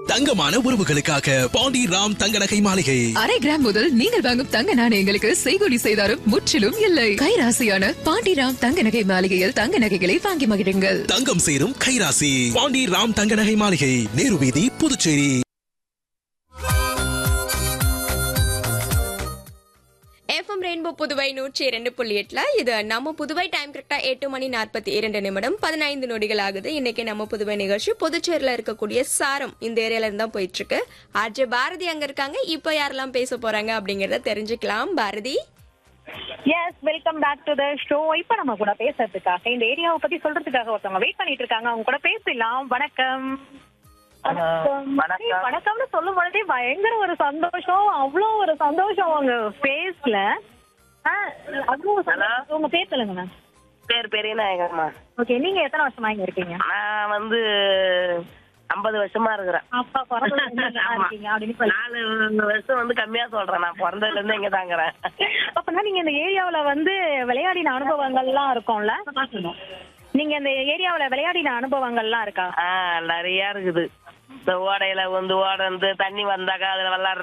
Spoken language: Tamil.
தங்கமான உறவுகளுக்காக பாண்டி ராம் தங்க நகை மாளிகை அரை கிராம் முதல் நீங்கள் வாங்கும் தங்க நாணயங்களுக்கு செய்கூலி செய்தாரும் முற்றிலும் இல்லை கைராசியான பாண்டிராம் தங்க நகை மாளிகையில் தங்க நகைகளை வாங்கி மகிழுங்கள் தங்கம் சேரும் கைராசி பாண்டி ராம் தங்க நகை மாளிகை நேரு வீதி புதுச்சேரி எஃப்எம் ரெயின்போ புதுவை நூற்றி இரண்டு புள்ளி எட்டுல இது நம்ம புதுவை டைம் கரெக்டா எட்டு மணி நாற்பத்தி இரண்டு நிமிடம் பதினைந்து நொடிகள் ஆகுது இன்னைக்கு நம்ம புதுவை நிகழ்ச்சி புதுச்சேரியில இருக்கக்கூடிய சாரம் இந்த ஏரியால இருந்து தான் போயிட்டு இருக்கு ஆர்ஜே பாரதி அங்க இருக்காங்க இப்போ யாரெல்லாம் பேச போறாங்க அப்படிங்கறத தெரிஞ்சுக்கலாம் பாரதி எஸ் welcome back to the show இப்ப நம்ம கூட பேசுறதுக்காக இந்த ஏரியாவை பத்தி சொல்றதுக்காக ஒருத்தவங்க வெயிட் பண்ணிட்டு இருக்காங்க அவங்க கூட பேசலாம் வணக்கம் வணக்கம் வணக்கம். வணக்கம்னு சொல்லும் பொழுதே பயங்கர ஒரு சந்தோஷம் அவ்வளவு ஒரு சந்தோஷம் உங்க ஃபேஸ்ல அவ்வளவு ஒரு சந்தோஷம். உங்க பேர் சொல்லுங்க மேம் பேர் பெரிய நாயகம்மா ஓகே நீங்க எத்தனை வருஷமா இங்க இருக்கீங்க நான் வந்து ஐம்பது வருஷமா இருக்கிறேன் அப்பா பிறந்ததுல இருந்து இங்க தான் ஆமா. இருக்கீங்க அப்படின்னு சொல்லி நாலு வருஷம் வந்து கம்மியா சொல்றேன் நான் பிறந்ததுல இருந்து இங்க தாங்கிறேன் அப்பனா நீங்க இந்த ஏரியாவுல வந்து விளையாடின அனுபவங்கள்லாம் இருக்கும்ல நீங்க இந்த ஏரியாவுல விளையாடின அனுபவங்கள்லாம் இருக்கா ஆ நிறைய இருக்குது இந்த ஓடையில வந்து ஓட வந்து தண்ணி வந்தாக்கா அதுல விளாடுற